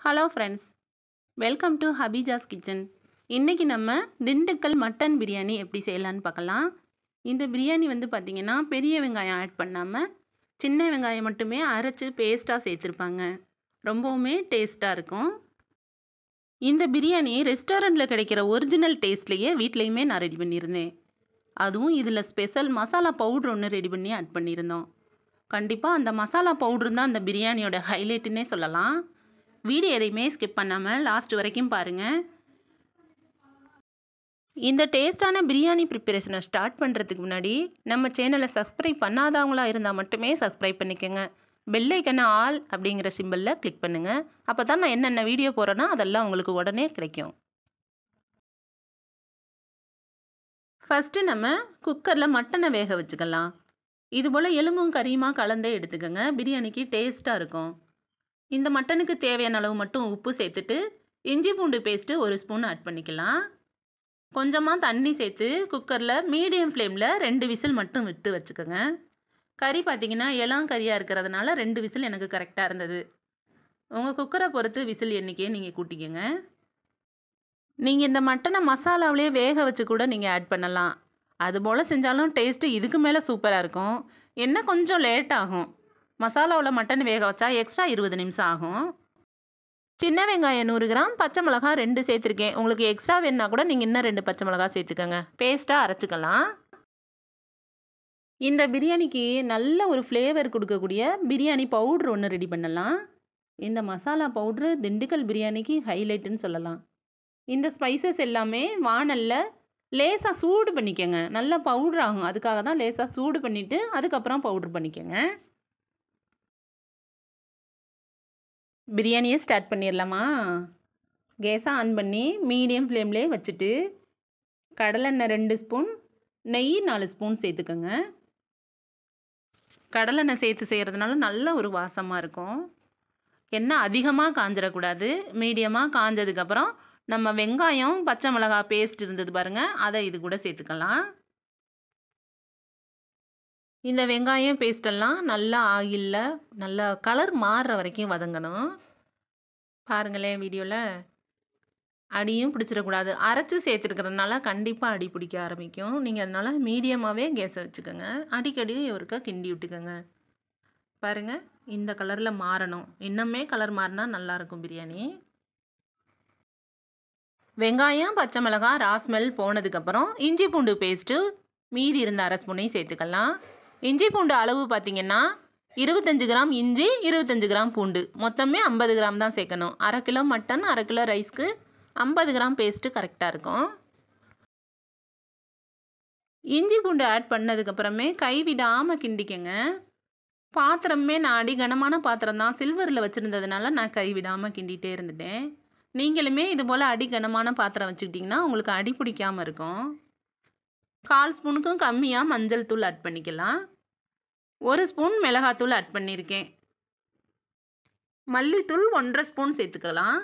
hello friends welcome to ஹபிஜாஸ் kitchen இன்றைக்கி நம்ம திண்டுக்கல் மட்டன் பிரியாணி எப்படி செய்யலான்னு பார்க்கலாம் இந்த பிரியாணி வந்து பார்த்திங்கன்னா பெரிய வெங்காயம் ஆட் பண்ணாமல் சின்ன வெங்காயம் மட்டுமே அரைச்சி பேஸ்ட்டாக சேர்த்துருப்பாங்க ரொம்பவுமே டேஸ்ட்டாக இருக்கும் இந்த பிரியாணி ரெஸ்டாரண்ட்டில் கிடைக்கிற ஒரிஜினல் டேஸ்ட்லேயே வீட்லேயுமே நான் ரெடி பண்ணியிருந்தேன் அதுவும் இதில் ஸ்பெஷல் மசாலா பவுட்ரு ஒன்று ரெடி பண்ணி ஆட் பண்ணியிருந்தோம் கண்டிப்பாக அந்த மசாலா பவுட்ரு தான் அந்த பிரியாணியோட ஹைலைட்டுன்னே சொல்லலாம் வீடியோ எதையுமே ஸ்கிப் பண்ணாமல் லாஸ்ட் வரைக்கும் பாருங்கள் இந்த டேஸ்டான பிரியாணி ப்ரிப்பரேஷனை ஸ்டார்ட் பண்ணுறதுக்கு முன்னாடி நம்ம சேனலை சப்ஸ்கிரைப் பண்ணாதவங்களா இருந்தால் மட்டுமே சப்ஸ்கிரைப் பண்ணிக்கோங்க பெல்லைக்கனை ஆல் அப்படிங்கிற சிம்பிளில் கிளிக் பண்ணுங்கள் அப்போ தான் நான் என்னென்ன வீடியோ போகிறேன்னா அதெல்லாம் உங்களுக்கு உடனே கிடைக்கும் ஃபஸ்ட்டு நம்ம குக்கரில் மட்டனை வேக வச்சுக்கலாம் இது போல் எலும்பும் கறியுமா கலந்தே எடுத்துக்கோங்க பிரியாணிக்கு டேஸ்ட்டாக இருக்கும் இந்த மட்டனுக்கு தேவையான அளவு மட்டும் உப்பு சேர்த்துட்டு இஞ்சி பூண்டு பேஸ்ட்டு ஒரு ஸ்பூன் ஆட் பண்ணிக்கலாம் கொஞ்சமாக தண்ணி சேர்த்து குக்கரில் மீடியம் ஃப்ளேமில் ரெண்டு விசில் மட்டும் விட்டு வச்சுக்கோங்க கறி பார்த்திங்கன்னா இளம் கறியாக இருக்கிறதுனால ரெண்டு விசில் எனக்கு கரெக்டாக இருந்தது உங்கள் குக்கரை பொறுத்து விசில் எண்ணிக்கையை நீங்கள் கூட்டிக்கோங்க நீங்கள் இந்த மட்டனை மசாலாவிலே வேக வச்சு கூட நீங்கள் ஆட் பண்ணலாம் அதுபோல் செஞ்சாலும் டேஸ்ட்டு இதுக்கு மேலே சூப்பராக இருக்கும் என்ன கொஞ்சம் லேட் ஆகும் மசாலாவில் மட்டன் வேக வச்சா எக்ஸ்ட்ரா இருபது நிமிஷம் ஆகும் சின்ன வெங்காயம் நூறு கிராம் பச்சை மிளகா ரெண்டு சேர்த்துருக்கேன் உங்களுக்கு எக்ஸ்ட்ரா வேணுன்னா கூட நீங்கள் இன்னும் ரெண்டு பச்சை மிளகா சேர்த்துக்கோங்க பேஸ்ட்டாக அரைச்சிக்கலாம் இந்த பிரியாணிக்கு நல்ல ஒரு ஃப்ளேவர் கொடுக்கக்கூடிய பிரியாணி பவுட்ரு ஒன்று ரெடி பண்ணலாம் இந்த மசாலா பவுட்ரு திண்டுக்கல் பிரியாணிக்கு ஹைலைட்டுன்னு சொல்லலாம் இந்த ஸ்பைசஸ் எல்லாமே வானலில் லேசாக சூடு பண்ணிக்கோங்க நல்லா பவுட்ரு ஆகும் அதுக்காக தான் லேசாக சூடு பண்ணிவிட்டு அதுக்கப்புறம் பவுட்ரு பண்ணிக்கோங்க பிரியாணியை ஸ்டார்ட் பண்ணிடலாமா கேஸை ஆன் பண்ணி மீடியம் ஃப்ளேம்லேயே வச்சுட்டு கடலெண்ணெய் ரெண்டு ஸ்பூன் நெய் நாலு ஸ்பூன் சேர்த்துக்கோங்க கடலெண்ணெய் சேர்த்து செய்கிறதுனால நல்ல ஒரு வாசமாக இருக்கும் எண்ணெய் அதிகமாக காஞ்சிடக்கூடாது மீடியமாக காஞ்சதுக்கப்புறம் நம்ம வெங்காயம் பச்சை மிளகா பேஸ்ட் இருந்தது பாருங்கள் அதை இது கூட சேர்த்துக்கலாம் இந்த வெங்காயம் பேஸ்டெல்லாம் நல்லா ஆயிலில் நல்லா கலர் மாறுற வரைக்கும் வதங்கணும் பாருங்களேன் வீடியோவில் அடியும் பிடிச்சிடக்கூடாது அரைச்சி சேர்த்துருக்கிறதுனால கண்டிப்பாக அடி பிடிக்க ஆரம்பிக்கும் நீங்கள் அதனால் மீடியமாகவே கேஸை வச்சுக்கோங்க அடிக்கடி ஒருக்கா கிண்டி விட்டுக்கோங்க பாருங்கள் இந்த கலரில் மாறணும் இன்னுமே கலர் மாறினா நல்லாயிருக்கும் பிரியாணி வெங்காயம் பச்சை மிளகாய் ராஸ்மெல் போனதுக்கப்புறம் இஞ்சி பூண்டு பேஸ்ட்டு மீதி இருந்த அரை ஸ்பூனையும் சேர்த்துக்கலாம் இஞ்சி பூண்டு அளவு பார்த்திங்கன்னா இருபத்தஞ்சி கிராம் இஞ்சி இருபத்தஞ்சி கிராம் பூண்டு மொத்தமே ஐம்பது கிராம் தான் சேர்க்கணும் அரை கிலோ மட்டன் அரை கிலோ ரைஸ்க்கு ஐம்பது கிராம் பேஸ்ட்டு கரெக்டாக இருக்கும் இஞ்சி பூண்டு ஆட் பண்ணதுக்கப்புறமே கை விடாமல் கிண்டிக்கங்க பாத்திரமே நான் அடி கனமான பாத்திரம் தான் சில்வரில் வச்சுருந்ததுனால நான் கை விடாமல் கிண்டிகிட்டே இருந்துட்டேன் நீங்களுமே இது போல் அடி கனமான பாத்திரம் வச்சுக்கிட்டிங்கன்னா உங்களுக்கு அடி பிடிக்காமல் இருக்கும் கால் ஸ்பூனுக்கும் கம்மியாக மஞ்சள் தூள் ஆட் பண்ணிக்கலாம் ஒரு ஸ்பூன் மிளகாத்தூள் ஆட் பண்ணியிருக்கேன் மல்லித்தூள் ஒன்றரை ஸ்பூன் சேர்த்துக்கலாம்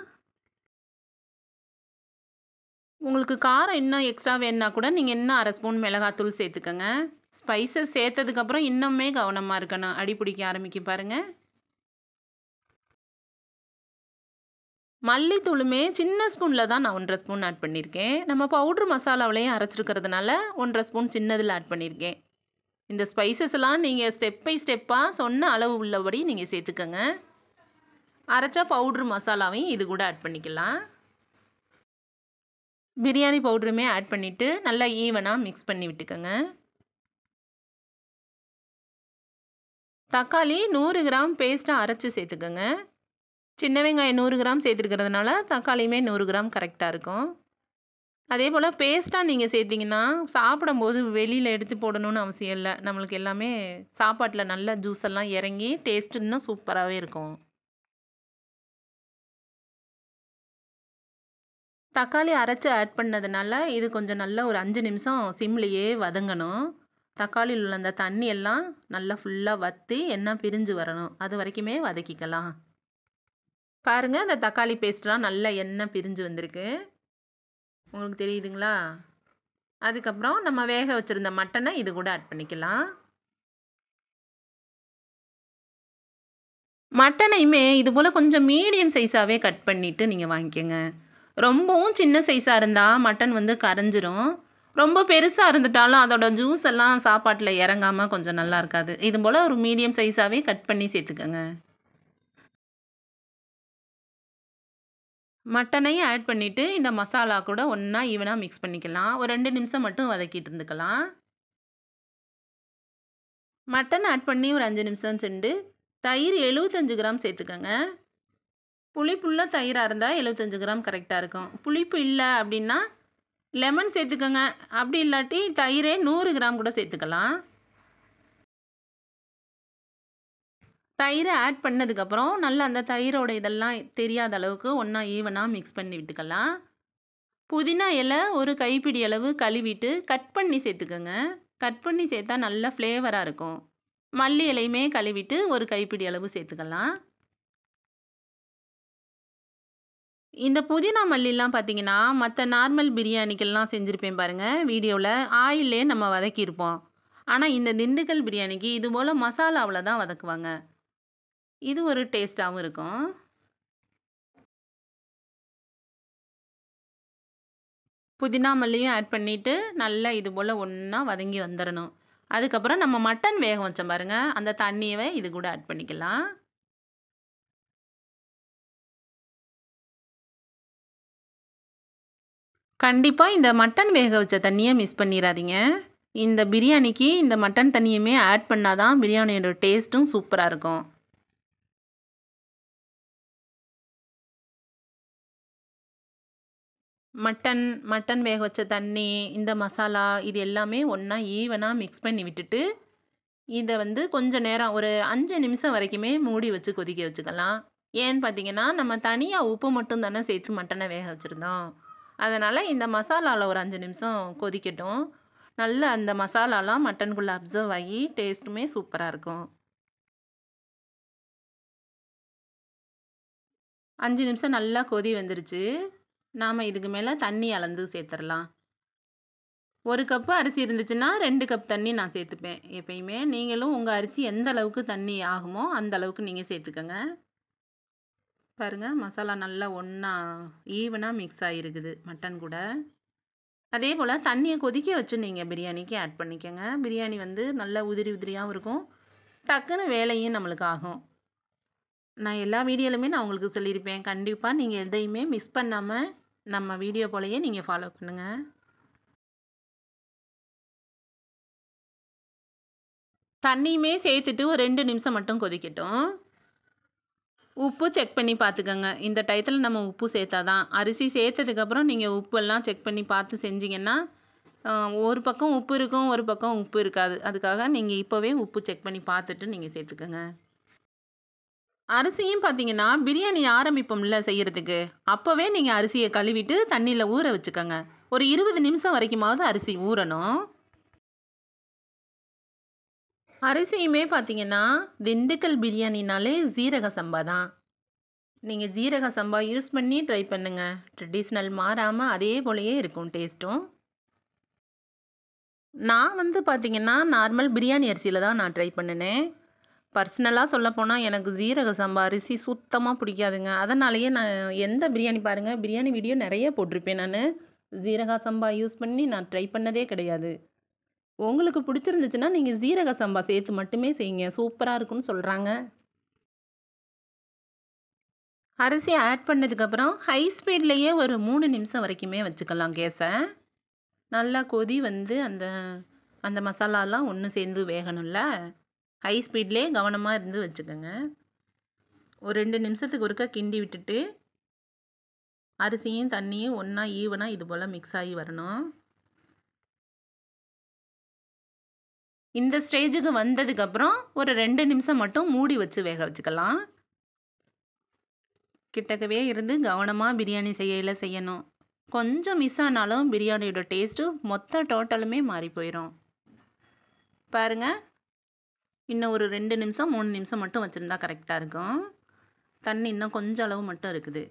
உங்களுக்கு காரம் இன்னும் எக்ஸ்ட்ரா வேணுன்னா கூட நீங்கள் இன்னும் அரை ஸ்பூன் மிளகாத்தூள் சேர்த்துக்கோங்க ஸ்பைசஸ் சேர்த்ததுக்கப்புறம் இன்னுமே கவனமாக இருக்கணும் அடி பிடிக்க ஆரம்பிக்கும் பாருங்கள் மல்லித்தூளுமே சின்ன ஸ்பூனில் தான் நான் ஒன்றரை ஸ்பூன் ஆட் பண்ணியிருக்கேன் நம்ம பவுட்ரு மசாலாவிலையும் அரைச்சிருக்கிறதுனால ஒன்றரை ஸ்பூன் சின்னதில் ஆட் பண்ணியிருக்கேன் இந்த ஸ்பைசஸ் எல்லாம் நீங்கள் ஸ்டெப் பை ஸ்டெப்பாக சொன்ன அளவு உள்ளபடி நீங்கள் சேர்த்துக்கோங்க அரைச்சா பவுட்ரு மசாலாவையும் இது கூட ஆட் பண்ணிக்கலாம் பிரியாணி பவுட்ருமே ஆட் பண்ணிவிட்டு நல்லா ஈவனாக மிக்ஸ் பண்ணி விட்டுக்கோங்க தக்காளி நூறு கிராம் பேஸ்ட்டாக அரைச்சி சேர்த்துக்கோங்க சின்ன வெங்காயம் நூறு கிராம் சேர்த்துருக்கிறதுனால தக்காளியுமே நூறு கிராம் கரெக்டாக இருக்கும் அதே போல் பேஸ்ட்டாக நீங்கள் சேர்த்திங்கன்னா சாப்பிடும்போது வெளியில் எடுத்து போடணும்னு அவசியம் இல்லை நம்மளுக்கு எல்லாமே சாப்பாட்டில் நல்ல ஜூஸ் எல்லாம் இறங்கி டேஸ்ட் இன்னும் சூப்பராகவே இருக்கும் தக்காளி அரைச்சி ஆட் பண்ணதுனால இது கொஞ்சம் நல்ல ஒரு அஞ்சு நிமிஷம் சிம்லேயே வதங்கணும் தக்காளியில் உள்ள அந்த தண்ணி எல்லாம் நல்லா ஃபுல்லாக வற்றி எண்ணெய் பிரிஞ்சு வரணும் அது வரைக்குமே வதக்கிக்கலாம் பாருங்கள் அந்த தக்காளி பேஸ்ட்லாம் நல்லா எண்ணெய் பிரிஞ்சு வந்திருக்கு உங்களுக்கு தெரியுதுங்களா அதுக்கப்புறம் நம்ம வேக வச்சுருந்த மட்டனை இது கூட ஆட் பண்ணிக்கலாம் மட்டனையுமே இது போல் கொஞ்சம் மீடியம் சைஸாகவே கட் பண்ணிவிட்டு நீங்கள் வாங்கிக்கோங்க ரொம்பவும் சின்ன சைஸாக இருந்தால் மட்டன் வந்து கரைஞ்சிரும் ரொம்ப பெருசாக இருந்துட்டாலும் அதோட ஜூஸ் எல்லாம் சாப்பாட்டில் இறங்காமல் கொஞ்சம் நல்லா இருக்காது இது போல் ஒரு மீடியம் சைஸாகவே கட் பண்ணி சேர்த்துக்கோங்க மட்டனையும் ஆட் பண்ணிவிட்டு இந்த மசாலா கூட ஒன்றா ஈவனாக மிக்ஸ் பண்ணிக்கலாம் ஒரு ரெண்டு நிமிஷம் மட்டும் வதக்கிட்டு இருந்துக்கலாம் மட்டன் ஆட் பண்ணி ஒரு அஞ்சு நிமிஷம் சென்று தயிர் எழுபத்தஞ்சு கிராம் சேர்த்துக்கோங்க புளிப்புள்ள தயிராக இருந்தால் எழுபத்தஞ்சு கிராம் கரெக்டாக இருக்கும் புளிப்பு இல்லை அப்படின்னா லெமன் சேர்த்துக்கோங்க அப்படி இல்லாட்டி தயிரே நூறு கிராம் கூட சேர்த்துக்கலாம் தயிரை ஆட் பண்ணதுக்கப்புறம் நல்லா அந்த தயிரோட இதெல்லாம் தெரியாத அளவுக்கு ஒன்றா ஈவனாக மிக்ஸ் பண்ணி விட்டுக்கலாம் புதினா இலை ஒரு கைப்பிடி அளவு கழுவிட்டு கட் பண்ணி சேர்த்துக்கோங்க கட் பண்ணி சேர்த்தா நல்ல ஃப்ளேவராக இருக்கும் மல்லி இலையுமே கழுவிட்டு ஒரு கைப்பிடி அளவு சேர்த்துக்கலாம் இந்த புதினா மல்லிலாம் பார்த்தீங்கன்னா மற்ற நார்மல் பிரியாணிக்கெல்லாம் செஞ்சுருப்பேன் பாருங்கள் வீடியோவில் ஆயிலே நம்ம வதக்கியிருப்போம் ஆனால் இந்த திண்டுக்கல் பிரியாணிக்கு இது போல் மசாலாவில் தான் வதக்குவாங்க இது ஒரு டேஸ்ட்டாகவும் இருக்கும் புதினா மல்லியும் ஆட் பண்ணிவிட்டு நல்லா இது போல் ஒன்றா வதங்கி வந்துடணும் அதுக்கப்புறம் நம்ம மட்டன் வேக வச்சோம் பாருங்கள் அந்த தண்ணியவே இது கூட ஆட் பண்ணிக்கலாம் கண்டிப்பாக இந்த மட்டன் வேக வச்ச தண்ணியை மிஸ் பண்ணிடாதீங்க இந்த பிரியாணிக்கு இந்த மட்டன் தண்ணியுமே ஆட் பண்ணால் தான் பிரியாணியோட டேஸ்ட்டும் சூப்பராக இருக்கும் மட்டன் மட்டன் வேக வச்ச தண்ணி இந்த மசாலா இது எல்லாமே ஒன்றா ஈவனாக மிக்ஸ் பண்ணி விட்டுட்டு இதை வந்து கொஞ்ச நேரம் ஒரு அஞ்சு நிமிஷம் வரைக்குமே மூடி வச்சு கொதிக்க வச்சுக்கலாம் ஏன்னு பார்த்தீங்கன்னா நம்ம தனியாக உப்பு மட்டும் தானே சேர்த்து மட்டனை வேக வச்சுருந்தோம் அதனால் இந்த மசாலாவில் ஒரு அஞ்சு நிமிஷம் கொதிக்கட்டும் நல்ல அந்த மசாலாலாம் மட்டனுக்குள்ளே அப்சர்வ் ஆகி டேஸ்ட்டுமே சூப்பராக இருக்கும் அஞ்சு நிமிஷம் நல்லா கொதி வந்துருச்சு நாம் இதுக்கு மேலே தண்ணி அளந்து சேர்த்துடலாம் ஒரு கப்பு அரிசி இருந்துச்சுன்னா ரெண்டு கப் தண்ணி நான் சேர்த்துப்பேன் எப்பயுமே நீங்களும் உங்கள் அரிசி எந்த அளவுக்கு தண்ணி ஆகுமோ அந்த அளவுக்கு நீங்கள் சேர்த்துக்கோங்க பாருங்கள் மசாலா நல்லா ஒன்றா ஈவனாக மிக்ஸ் ஆகிருக்குது மட்டன் கூட அதே போல் தண்ணியை கொதிக்க வச்சு நீங்கள் பிரியாணிக்கு ஆட் பண்ணிக்கோங்க பிரியாணி வந்து நல்லா உதிரி உதிரியாகவும் இருக்கும் டக்குன்னு வேலையும் நம்மளுக்கு ஆகும் நான் எல்லா வீடியோலுமே நான் உங்களுக்கு சொல்லியிருப்பேன் கண்டிப்பாக நீங்கள் எதையுமே மிஸ் பண்ணாமல் நம்ம வீடியோ போலயே நீங்கள் ஃபாலோ பண்ணுங்கள் தண்ணியுமே சேர்த்துட்டு ஒரு ரெண்டு நிமிஷம் மட்டும் கொதிக்கட்டும் உப்பு செக் பண்ணி பார்த்துக்கோங்க இந்த டயத்தில் நம்ம உப்பு சேர்த்தா தான் அரிசி சேர்த்ததுக்கப்புறம் நீங்கள் உப்பெல்லாம் செக் பண்ணி பார்த்து செஞ்சிங்கன்னா ஒரு பக்கம் உப்பு இருக்கும் ஒரு பக்கம் உப்பு இருக்காது அதுக்காக நீங்கள் இப்போவே உப்பு செக் பண்ணி பார்த்துட்டு நீங்கள் சேர்த்துக்கோங்க அரிசியும் பார்த்தீங்கன்னா பிரியாணி ஆரம்பிப்போம்ல செய்கிறதுக்கு அப்போவே நீங்கள் அரிசியை கழுவிட்டு தண்ணியில் ஊற வச்சுக்கோங்க ஒரு இருபது நிமிஷம் வரைக்குமாவது அரிசி ஊறணும் அரிசியுமே பார்த்தீங்கன்னா திண்டுக்கல் பிரியாணினாலே ஜீரக சம்பா தான் நீங்கள் ஜீரக சம்பா யூஸ் பண்ணி ட்ரை பண்ணுங்கள் ட்ரெடிஷ்னல் மாறாமல் அதே போலயே இருக்கும் டேஸ்ட்டும் நான் வந்து பார்த்தீங்கன்னா நார்மல் பிரியாணி அரிசியில் தான் நான் ட்ரை பண்ணினேன் பர்சனலாக சொல்லப்போனால் எனக்கு ஜீரக சம்பா அரிசி சுத்தமாக பிடிக்காதுங்க அதனாலேயே நான் எந்த பிரியாணி பாருங்கள் பிரியாணி வீடியோ நிறைய போட்டிருப்பேன் நான் ஜீரக சம்பா யூஸ் பண்ணி நான் ட்ரை பண்ணதே கிடையாது உங்களுக்கு பிடிச்சிருந்துச்சுன்னா நீங்கள் ஜீரக சம்பா சேர்த்து மட்டுமே செய்யுங்க சூப்பராக இருக்கும்னு சொல்கிறாங்க அரிசி ஆட் பண்ணதுக்கப்புறம் ஹை ஸ்பீட்லேயே ஒரு மூணு நிமிஷம் வரைக்குமே வச்சுக்கலாம் கேஸை நல்லா கொதி வந்து அந்த அந்த மசாலாலாம் ஒன்று சேர்ந்து வேகணும்ல ஹை ஸ்பீட்லேயே கவனமாக இருந்து வச்சுக்கோங்க ஒரு ரெண்டு நிமிஷத்துக்கு ஒருக்கா கிண்டி விட்டுட்டு அரிசியும் தண்ணியும் ஒன்றா ஈவனாக இது போல் மிக்ஸ் ஆகி வரணும் இந்த ஸ்டேஜுக்கு வந்ததுக்கப்புறம் ஒரு ரெண்டு நிமிஷம் மட்டும் மூடி வச்சு வேக வச்சுக்கலாம் கிட்டக்கவே இருந்து கவனமாக பிரியாணி செய்யல செய்யணும் கொஞ்சம் மிஸ் ஆனாலும் பிரியாணியோட டேஸ்ட்டு மொத்த டோட்டலுமே மாறி போயிடும் பாருங்கள் இன்னும் ஒரு ரெண்டு நிமிஷம் மூணு நிமிஷம் மட்டும் வச்சுருந்தா கரெக்டாக இருக்கும் தண்ணி இன்னும் கொஞ்சம் அளவு மட்டும் இருக்குது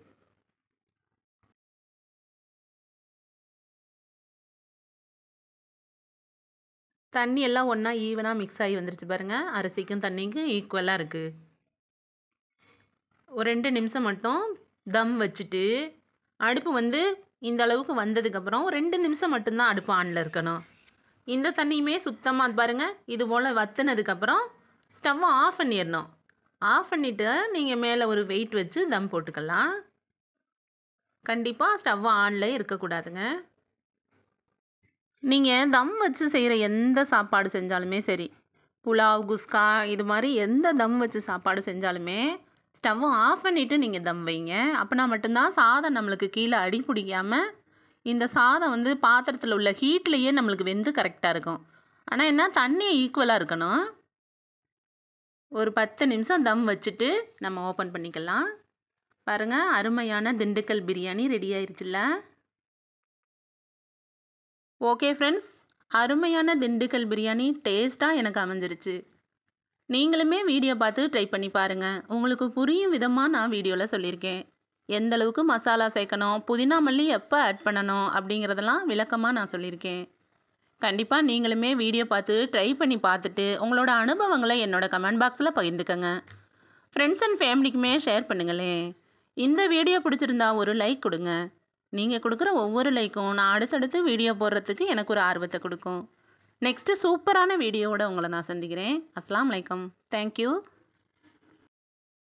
தண்ணி எல்லாம் ஒன்றா ஈவனாக மிக்ஸ் ஆகி வந்துருச்சு பாருங்கள் அரிசிக்கும் தண்ணிக்கும் ஈக்குவலாக இருக்குது ஒரு ரெண்டு நிமிஷம் மட்டும் தம் வச்சுட்டு அடுப்பு வந்து இந்த அளவுக்கு வந்ததுக்கப்புறம் ரெண்டு நிமிஷம் மட்டும்தான் அடுப்பு ஆனில் இருக்கணும் இந்த தண்ணியுமே சுத்தமாக பாருங்கள் இது போல் வத்துனதுக்கப்புறம் ஸ்டவ்வை ஆஃப் பண்ணிடணும் ஆஃப் பண்ணிவிட்டு நீங்கள் மேலே ஒரு வெயிட் வச்சு தம் போட்டுக்கலாம் கண்டிப்பாக ஸ்டவ் ஆனில் இருக்கக்கூடாதுங்க நீங்கள் தம் வச்சு செய்கிற எந்த சாப்பாடு செஞ்சாலுமே சரி புலாவ் குஸ்கா இது மாதிரி எந்த தம் வச்சு சாப்பாடு செஞ்சாலுமே ஸ்டவ் ஆஃப் பண்ணிவிட்டு நீங்கள் தம் வைங்க அப்போனா மட்டும்தான் சாதம் நம்மளுக்கு கீழே அடி பிடிக்காமல் இந்த சாதம் வந்து பாத்திரத்தில் உள்ள ஹீட்லேயே நம்மளுக்கு வெந்து கரெக்டாக இருக்கும் ஆனால் என்ன தண்ணி ஈக்குவலாக இருக்கணும் ஒரு பத்து நிமிஷம் தம் வச்சுட்டு நம்ம ஓப்பன் பண்ணிக்கலாம் பாருங்கள் அருமையான திண்டுக்கல் பிரியாணி ரெடி ஆயிடுச்சுல்ல ஓகே ஃப்ரெண்ட்ஸ் அருமையான திண்டுக்கல் பிரியாணி டேஸ்ட்டாக எனக்கு அமைஞ்சிருச்சு நீங்களுமே வீடியோ பார்த்து ட்ரை பண்ணி பாருங்கள் உங்களுக்கு புரியும் விதமாக நான் வீடியோவில் சொல்லியிருக்கேன் எந்த அளவுக்கு மசாலா சேர்க்கணும் புதினா மல்லி எப்போ ஆட் பண்ணணும் அப்படிங்கிறதெல்லாம் விளக்கமாக நான் சொல்லியிருக்கேன் கண்டிப்பாக நீங்களுமே வீடியோ பார்த்து ட்ரை பண்ணி பார்த்துட்டு உங்களோட அனுபவங்களை என்னோட கமெண்ட் பாக்ஸில் பகிர்ந்துக்கங்க ஃப்ரெண்ட்ஸ் அண்ட் ஃபேமிலிக்குமே ஷேர் பண்ணுங்களேன் இந்த வீடியோ பிடிச்சிருந்தா ஒரு லைக் கொடுங்க நீங்கள் கொடுக்குற ஒவ்வொரு லைக்கும் நான் அடுத்தடுத்து வீடியோ போடுறதுக்கு எனக்கு ஒரு ஆர்வத்தை கொடுக்கும் நெக்ஸ்ட்டு சூப்பரான வீடியோவோட உங்களை நான் சந்திக்கிறேன் அஸ்லாம் வலைக்கம் தேங்க்யூ